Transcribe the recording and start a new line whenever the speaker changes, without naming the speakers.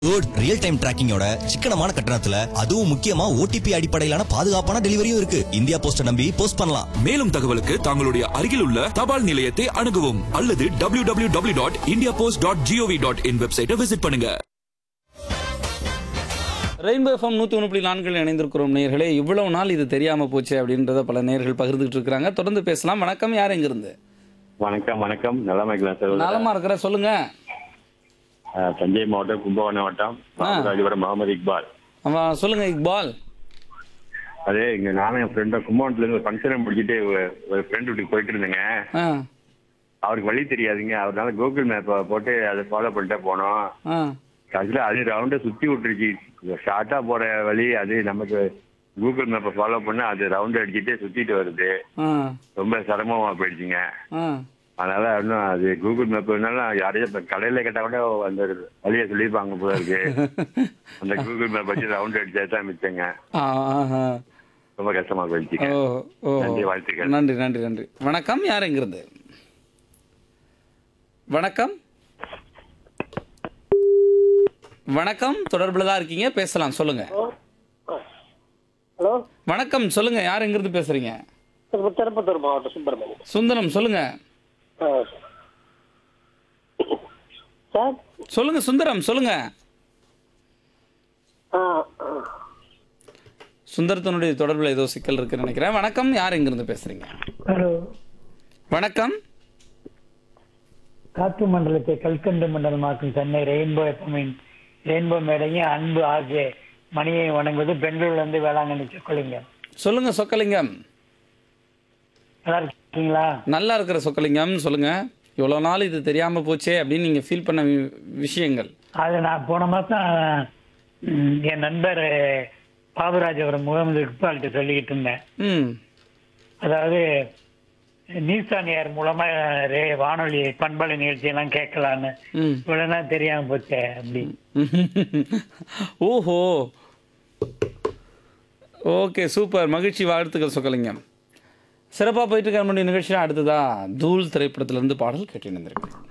Good real time டிராக்கிங்கோட சிக்கனமான கட்டணத்துல அதுவும் முக்கியமா ஓடிபி அடிப்படையிலான பாதுகாப்பான டெலிவரியும் இருக்கு இந்தியா போஸ்ட நம்பி போஸ்ட் பண்ணலாம்
மேலும் தகவலுக்கு தங்களுடைய அருகில் உள்ள தபால் நிலையத்தை அணுகவும் அல்லது W W W dot India post dot GOV dot in வெப்சைட்டை விசிட் பண்ணுங்க
ரெயின்போ எஃப்எம் நூற்றி ஒன்று புள்ளி நான்கில் இணைந்திருக்கிறோம் நேர்களே இவ்வளவு நாள் இது தெரியாமல் போச்சு அப்படின்றத பல நேர்கள் பகிர்ந்துட்டு இருக்கிறாங்க தொடர்ந்து பேசலாம் வணக்கம் யார் எங்கிருந்து
வணக்கம் வணக்கம் நலமைக்கலாம் சார்
நலமா இருக்கிற சொல்லுங்க
அஹ், தஞ்சை மாவட்டம் கும்பகோணம் மாவட்டம் ராஜபுரம் முகமது இக்பால்
அவன் சொல்லுங்க இக்பால்
அது இங்க நானும் என் ஃப்ரெண்டும் கும்பகோணத்துல இருந்து ஒரு ஃபங்க்ஷனை முடிச்சுட்டு ஒரு- ஒரு ஃப்ரெண்ட் வீட்டுக்கு போயிட்டு இருந்தேங்க
ஆ
அவருக்கு வழி தெரியாதுங்க அவர்னால கூகுள் மேப் போட்டு அதை ஃபாலோ பண்ணிட்டே போனோம்
ஆ
கடைசியில் அது ரவுண்டை சுத்தி விட்டுருச்சு ஷார்ட்டா போற வழி அது நமக்கு கூகுள் மேப்பை ஃபாலோ பண்ண அது ரவுண்ட் அடிச்சுட்டே சுத்திட்டு வருது
ஆ
ரொம்ப சிரமமா போயிடுச்சுங்க
ஆ
அதனால இன்னும் அது கூகுள் மேப் வேணாலும் யாரையும் இப்ப கடையில கேட்டா கூட அந்த வழியை சொல்லியிருப்பாங்க போல இருக்கு அந்த கூகுள் மேப் வச்சு ரவுண்ட் அடிச்சா தான் மிச்சங்க
ஆ, ஆஹா.
ரொம்ப கஷ்டமா போயிடுச்சுங்க
ஓ ஓ
நன்றி, வாழ்த்துக்கள்.
நன்றி நன்றி நன்றி வணக்கம் யார் எங்கிருந்து வணக்கம் வணக்கம் தொடர்பில் தான் இருக்கீங்க பேசலாம் சொல்லுங்க
ஹலோ
வணக்கம் சொல்லுங்க யார் எங்கிருந்து பேசுறீங்க
திருப்ப- திருப்பத்தூர் மாவட்டம் சுப்பிரமணியம்
சுந்தரம் சொல்லுங்க
ஆ. சார்
சொல்லுங்க சுந்தரம் சொல்லுங்க
ஆ ஆ.
சுந்தரத்தினுடைய தொடர்பில் ஏதோ சிக்கல் இருக்குன்னு நினைக்கிறேன் வணக்கம் யார் எங்கிருந்து பேசுறீங்க
ஹலோ
வணக்கம்
காற்று மண்டலத்தை கல்கண்டு மண்டலமாக்கும் சென்னை ரெயின்போ எஃப்எம்மின் ரெயின்போ மேடையும் அன்பு ஆகிய மணியை வணங்குவது பெங்களூர்ல இருந்து வேளாங்கண்ணி சொக்கலிங்க
சொல்லுங்க சொக்கலிங்கம்
நல்லா இருக்கீங்களா
நல்லா இருக்கிற சொக்கலிங்கம் சொல்லுங்க இவ்வளோ நாள் இது தெரியாம போச்சே அப்படின்னு நீங்க ஃபீல் பண்ண வி- விஷயங்கள்
அது நான் போன மாசம் ம், என் நண்பர் பாபுராஜபுரம் முகமது இக்பால்கிட்ட சொல்லிக்கிட்டு இருந்தேன்
ம்
அதாவது நியூஸ் மூலமா ரே வானொலி பண்பலை நிகழ்ச்சியெல்லாம் கேட்கலான்னு
ம்
இவ்வளவு நாள் தெரியாம போச்சே அப்படி
ஓஹோ ஓகே சூப்பர் மகிழ்ச்சி வாழ்த்துக்கள் சொக்கலிங்கம் சிறப்பாக போயிட்டு இருக்க நம்முடைய நிகழ்ச்சியில் அடுத்ததா தூள் திரைப்படத்திலிருந்து பாடல் கேட்டு இருந்திருக்கு